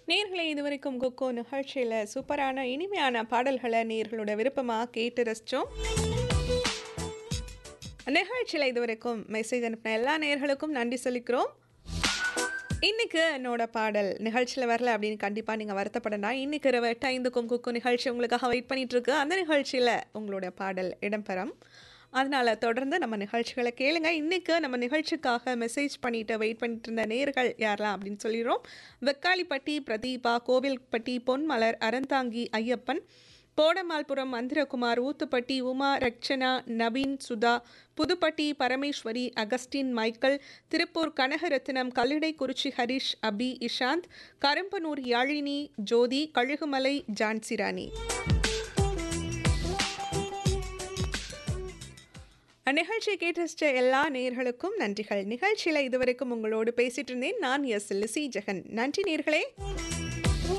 நேர்களே இதுவரைக்கும் கொக்கோ நிகழ்ச்சியில் சூப்பரான இனிமையான பாடல்களை நேர்களோட விருப்பமாக கேட்டு ரசித்தோம் நிகழ்ச்சியில் இதுவரைக்கும் மெசேஜ் அனுப்பின எல்லா நேர்களுக்கும் நன்றி சொல்லிக்கிறோம் இன்னைக்கு என்னோட பாடல் நிகழ்ச்சியில் வரல அப்படின்னு கண்டிப்பாக நீங்கள் வருத்தப்படனா இன்னைக்கு இரவு எட்டு ஐந்துக்கும் குக்கு நிகழ்ச்சி உங்களுக்காக வெயிட் பண்ணிட்டு இருக்கு அந்த நிகழ்ச்சியில் உங்களோட பாடல் இடம்பெறும் அதனால் தொடர்ந்து நம்ம நிகழ்ச்சிகளை கேளுங்க இன்றைக்கு நம்ம நிகழ்ச்சிக்காக மெசேஜ் பண்ணிட்டு வெயிட் பண்ணிட்டு இருந்த நேர்கள் யாரெல்லாம் அப்படின்னு சொல்லிடுறோம் வெக்காளிப்பட்டி பிரதீபா கோவில்பட்டி பொன்மலர் அறந்தாங்கி ஐயப்பன் போடமால்புரம் மந்திரகுமார் ஊத்துப்பட்டி உமா ரக்ஷனா நவீன் சுதா புதுப்பட்டி பரமேஸ்வரி அகஸ்டின் மைக்கேல் திருப்பூர் கனகரத்தினம் கல்லிடைக்குறிச்சி ஹரிஷ் அபி இஷாந்த் கரும்பனூர் யாழினி ஜோதி கழுகுமலை ஜான்சிராணி நிகழ்ச்சியை கேட்டு எல்லா நேர்களுக்கும் நன்றிகள் நிகழ்ச்சியில் இதுவரைக்கும் உங்களோடு பேசிட்டு இருந்தேன் நான் எஸ் லிசி ஜெகன் நன்றி நேர்களே